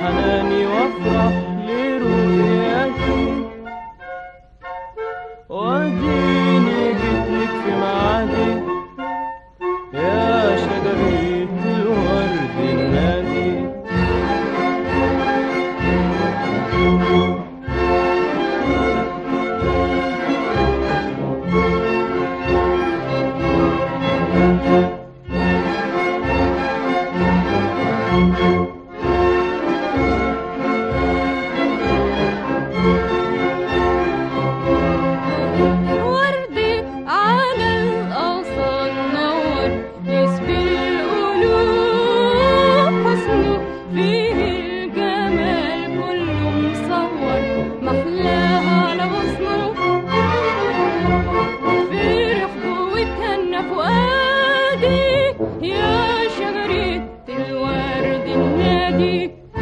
حناني وافرح لرؤيتي واديني جيتلك في ميعادي يا شجرة الورد النادي وردي على الأغصان نور يسبي القلوب حسنه فيه الجمال كله مصور محلاها على غصنه فرح وتهنى فؤادي يا شجرة الورد النادي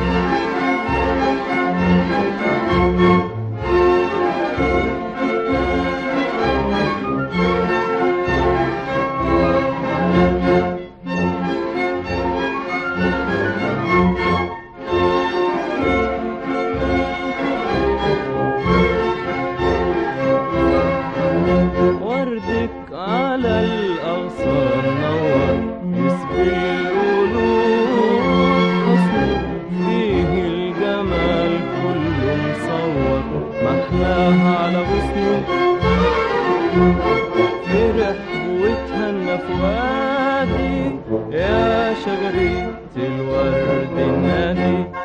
وردك على الأغصان نور يسبي القلوب حسنه فيه الجمال كله مصور محلاها على غصنه فرح وتهنى فؤادي يا شجرة الورد النادي